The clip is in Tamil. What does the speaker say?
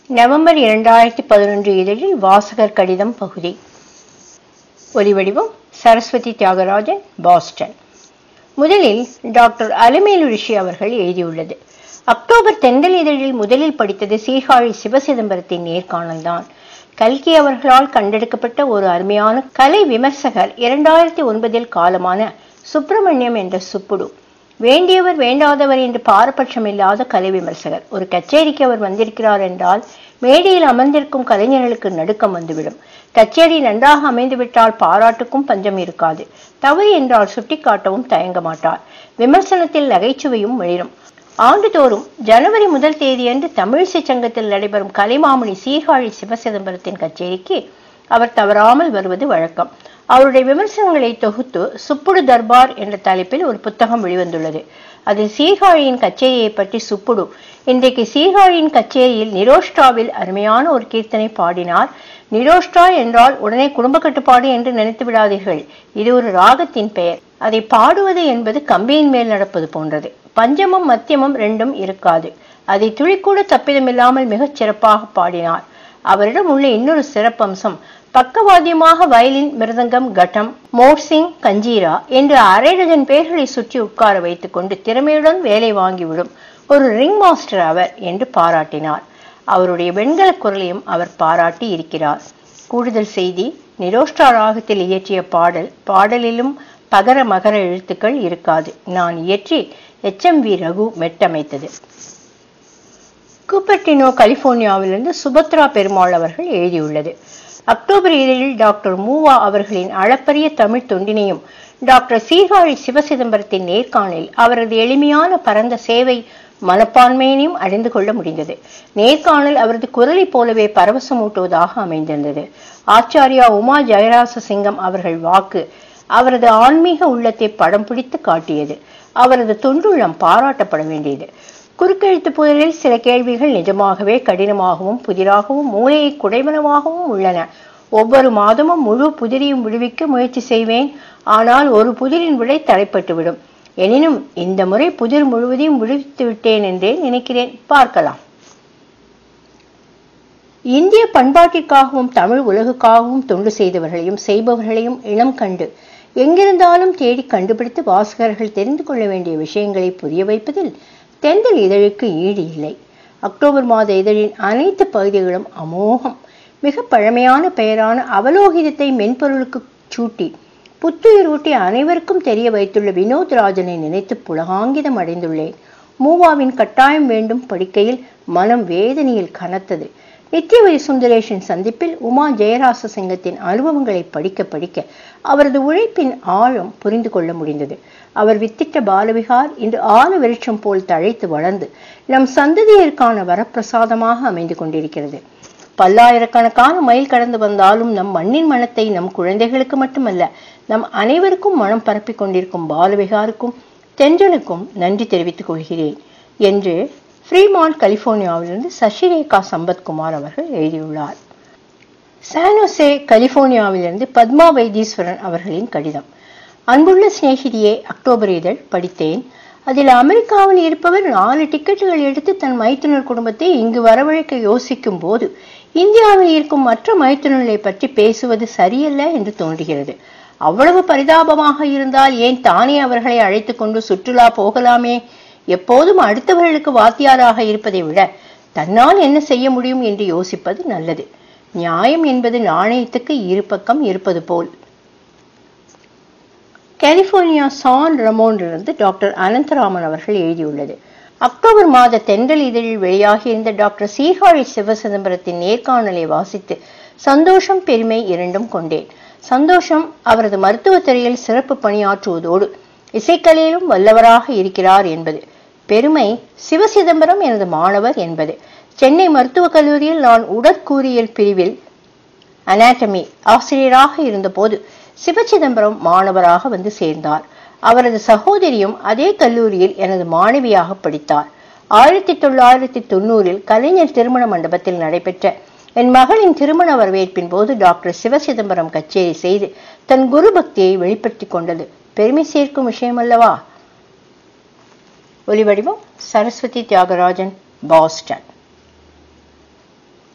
நவம்பர் இரண்டாயிரத்தி பதினொன்று இதழில் வாசகர் கடிதம் பகுதி ஒலிவடிவம் சரஸ்வதி தியாகராஜன் பாஸ்டன் முதலில் டாக்டர் அலமேலு ரிஷி அவர்கள் எழுதியுள்ளது அக்டோபர் தென்றல் இதழில் முதலில் படித்தது சீர்காழி சிவசிதம்பரத்தின் நேர்காணல் தான் கல்கி அவர்களால் கண்டெடுக்கப்பட்ட ஒரு அருமையான கலை விமர்சகர் இரண்டாயிரத்தி ஒன்பதில் காலமான சுப்பிரமணியம் என்ற சுப்புடு வேண்டியவர் வேண்டாதவர் என்று பாரபட்சமில்லாத கலை விமர்சகர் ஒரு கச்சேரிக்கு அவர் வந்திருக்கிறார் என்றால் மேடையில் அமர்ந்திருக்கும் கலைஞர்களுக்கு நடுக்கம் வந்துவிடும் கச்சேரி நன்றாக அமைந்துவிட்டால் பாராட்டுக்கும் பஞ்சம் இருக்காது தவறு என்றால் சுட்டிக்காட்டவும் தயங்க மாட்டார் விமர்சனத்தில் நகைச்சுவையும் மிளிரும் ஆண்டுதோறும் ஜனவரி முதல் தேதியன்று தமிழிசை சங்கத்தில் நடைபெறும் கலைமாமணி சீர்காழி சிவசிதம்பரத்தின் கச்சேரிக்கு அவர் தவறாமல் வருவது வழக்கம் அவருடைய விமர்சனங்களை தொகுத்து சுப்புடு தர்பார் என்ற தலைப்பில் ஒரு புத்தகம் வெளிவந்துள்ளது அதில் சீர்காழியின் கச்சேரியை பற்றி சுப்புடு இன்றைக்கு சீர்காழியின் கச்சேரியில் நிரோஷ்டாவில் அருமையான ஒரு கீர்த்தனை பாடினார் நிரோஷ்டா என்றால் உடனே குடும்ப கட்டுப்பாடு என்று நினைத்து விடாதீர்கள் இது ஒரு ராகத்தின் பெயர் அதை பாடுவது என்பது கம்பியின் மேல் நடப்பது போன்றது பஞ்சமும் மத்தியமும் ரெண்டும் இருக்காது அதை துளிக்கூட தப்பிதமில்லாமல் மிகச் சிறப்பாக பாடினார் அவரிடம் உள்ள இன்னொரு சிறப்பம்சம் பக்கவாதியமாக வயலின் மிருதங்கம் கட்டம் மோர்சிங் கஞ்சீரா என்று அரை டஜன் பேர்களை சுற்றி உட்கார வைத்துக் கொண்டு திறமையுடன் வேலை வாங்கிவிடும் ஒரு ரிங் மாஸ்டர் அவர் என்று பாராட்டினார் அவருடைய வெண்கல குரலையும் அவர் பாராட்டி இருக்கிறார் கூடுதல் செய்தி நிரோஷ்டா ராகத்தில் இயற்றிய பாடல் பாடலிலும் பகர மகர எழுத்துக்கள் இருக்காது நான் இயற்றி எச் எம் வி ரகு மெட்டமைத்தது கூப்பர்டினோ கலிபோர்னியாவிலிருந்து சுபத்ரா பெருமாள் அவர்கள் எழுதியுள்ளது அக்டோபர் இதழில் டாக்டர் மூவா அவர்களின் அளப்பரிய தமிழ் தொண்டினையும் டாக்டர் சீர்காழி சிவசிதம்பரத்தின் நேர்காணலில் அவரது எளிமையான பரந்த சேவை மனப்பான்மையினையும் அறிந்து கொள்ள முடிந்தது நேர்காணல் அவரது குரலை போலவே பரவசமூட்டுவதாக அமைந்திருந்தது ஆச்சாரியா உமா ஜெயராச சிங்கம் அவர்கள் வாக்கு அவரது ஆன்மீக உள்ளத்தை படம் பிடித்து காட்டியது அவரது தொண்டுள்ளம் பாராட்டப்பட வேண்டியது குறுக்கெழுத்து புயலில் சில கேள்விகள் நிஜமாகவே கடினமாகவும் புதிராகவும் மூளையை குடைமனமாகவும் உள்ளன ஒவ்வொரு மாதமும் முழு புதிரையும் விடுவிக்க முயற்சி செய்வேன் ஆனால் ஒரு புதிரின் விடை தடைப்பட்டுவிடும் எனினும் இந்த முறை புதிர் முழுவதையும் விடுவித்து விட்டேன் என்றே நினைக்கிறேன் பார்க்கலாம் இந்திய பண்பாட்டிற்காகவும் தமிழ் உலகுக்காகவும் தொண்டு செய்தவர்களையும் செய்பவர்களையும் இனம் கண்டு எங்கிருந்தாலும் தேடி கண்டுபிடித்து வாசகர்கள் தெரிந்து கொள்ள வேண்டிய விஷயங்களை புரிய வைப்பதில் தென்றல் இதழுக்கு ஈடு இல்லை அக்டோபர் மாத இதழின் அனைத்து பகுதிகளும் அமோகம் மிக பழமையான பெயரான அவலோகிதத்தை மென்பொருளுக்கு சூட்டி புத்துயிர் ஊட்டி அனைவருக்கும் தெரிய வைத்துள்ள வினோத் ராஜனை நினைத்து புலகாங்கிதம் அடைந்துள்ளேன் மூவாவின் கட்டாயம் வேண்டும் படிக்கையில் மனம் வேதனையில் கனத்தது நித்தியவதி சுந்தரேஷன் சந்திப்பில் உமா ஜெயராச சிங்கத்தின் அனுபவங்களை படிக்க படிக்க அவரது உழைப்பின் ஆழம் புரிந்து கொள்ள முடிந்தது அவர் வித்திட்ட பாலவிகார் இன்று ஆல விருட்சம் போல் தழைத்து வளர்ந்து நம் சந்ததியருக்கான வரப்பிரசாதமாக அமைந்து கொண்டிருக்கிறது பல்லாயிரக்கணக்கான மைல் கடந்து வந்தாலும் நம் மண்ணின் மனத்தை நம் குழந்தைகளுக்கு மட்டுமல்ல நம் அனைவருக்கும் மனம் பரப்பிக் கொண்டிருக்கும் பாலவிகாருக்கும் தென்றலுக்கும் நன்றி தெரிவித்துக் கொள்கிறேன் என்று ஃப்ரீமான் கலிபோர்னியாவிலிருந்து சசிரேகா சம்பத்குமார் அவர்கள் எழுதியுள்ளார் சானோசே கலிபோர்னியாவிலிருந்து பத்மா வைத்தீஸ்வரன் அவர்களின் கடிதம் அன்புள்ள சிநேகிதியே அக்டோபர் இதழ் படித்தேன் அதில் அமெரிக்காவில் இருப்பவர் நாலு டிக்கெட்டுகள் எடுத்து தன் மைத்துனர் குடும்பத்தை இங்கு வரவழைக்க யோசிக்கும் போது இந்தியாவில் இருக்கும் மற்ற மைத்துனர்களை பற்றி பேசுவது சரியல்ல என்று தோன்றுகிறது அவ்வளவு பரிதாபமாக இருந்தால் ஏன் தானே அவர்களை அழைத்து கொண்டு சுற்றுலா போகலாமே எப்போதும் அடுத்தவர்களுக்கு வாத்தியாராக இருப்பதை விட தன்னால் என்ன செய்ய முடியும் என்று யோசிப்பது நல்லது நியாயம் என்பது நாணயத்துக்கு இரு பக்கம் இருப்பது போல் கலிபோர்னியா சான் ரமோனிலிருந்து டாக்டர் அனந்தராமன் அவர்கள் எழுதியுள்ளது அக்டோபர் மாத தென்றல் இதழில் வெளியாகியிருந்த டாக்டர் சீர்காழி சிவசிதம்பரத்தின் நேர்காணலை வாசித்து சந்தோஷம் பெருமை இரண்டும் கொண்டேன் சந்தோஷம் அவரது மருத்துவத்துறையில் சிறப்பு பணியாற்றுவதோடு இசைக்கலையிலும் வல்லவராக இருக்கிறார் என்பது பெருமை சிவசிதம்பரம் எனது மாணவர் என்பது சென்னை மருத்துவக் கல்லூரியில் நான் உடற்கூறியல் பிரிவில் அனாட்டமி ஆசிரியராக இருந்தபோது சிவசிதம்பரம் மாணவராக வந்து சேர்ந்தார் அவரது சகோதரியும் அதே கல்லூரியில் எனது மாணவியாக படித்தார் ஆயிரத்தி தொள்ளாயிரத்தி தொண்ணூறில் கலைஞர் திருமண மண்டபத்தில் நடைபெற்ற என் மகளின் திருமண வரவேற்பின் போது டாக்டர் சிவசிதம்பரம் கச்சேரி செய்து தன் குரு பக்தியை வெளிப்படுத்திக் கொண்டது பெருமை சேர்க்கும் விஷயமல்லவா ஒலிவடிவம் சரஸ்வதி தியாகராஜன் பாஸ்டன்